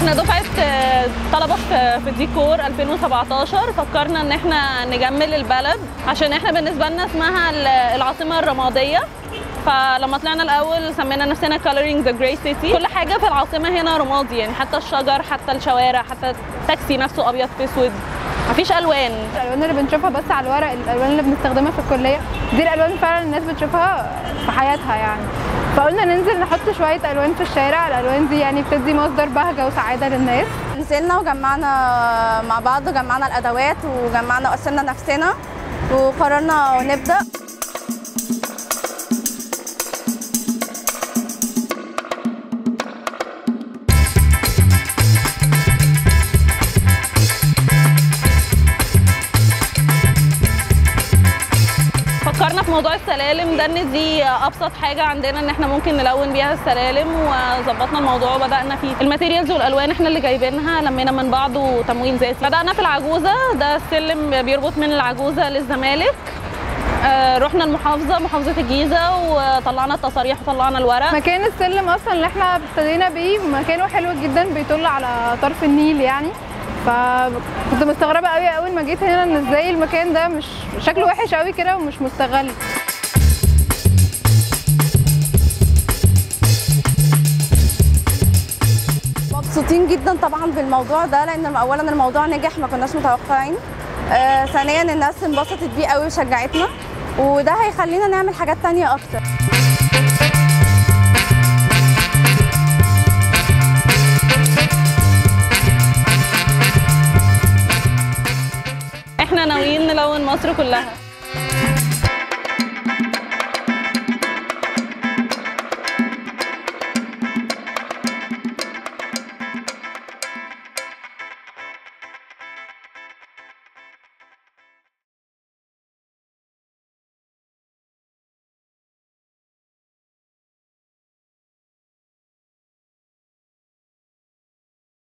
احنا دفعه آه، طلبه في في الديكور 2017 فكرنا ان احنا نجمل البلد عشان احنا بالنسبه لنا اسمها ال- العاصمه الرماديه فلما طلعنا الاول سمينا نفسنا coloring the gray city كل حاجه في العاصمه هنا رمادي يعني حتى الشجر حتى الشوارع حتى التاكسي نفسه ابيض في اسود مفيش الوان الالوان اللي بنشوفها بس على الورق الالوان اللي بنستخدمها في الكليه دي الالوان فعلا الناس بتشوفها في حياتها يعني فقلنا ننزل نحط شويه الوان في الشارع الالوان دي يعني بتدي مصدر بهجه وسعاده للناس نزلنا وجمعنا مع بعض وجمعنا الادوات وجمعنا وقسمنا نفسنا وقررنا نبدا فكرنا في موضوع السلالم ده ان دي ابسط حاجه عندنا ان احنا ممكن نلون بيها السلالم وظبطنا الموضوع وبدانا فيه الماتيريالز والالوان احنا اللي جايبينها لمينا من بعض وتمويل ذاتي بدانا في العجوزه ده السلم بيربط من العجوزه للزمالك آه، رحنا المحافظه محافظه الجيزه وطلعنا التصاريح وطلعنا الورق مكان السلم اصلا اللي احنا ابتدينا بيه مكانه حلو جدا بيطل على طرف النيل يعني فكنت مستغربه قوي اول ما جيت هنا ان ازاي المكان ده مش شكله وحش قوي كده ومش مستغل مبسوطين جدا طبعا بالموضوع ده لان اولا الموضوع نجح ما كناش متوقعين آه ثانيا الناس انبسطت بيه قوي وشجعتنا وده هيخلينا نعمل حاجات تانية اكتر احنا ناويين نلون مصر كلها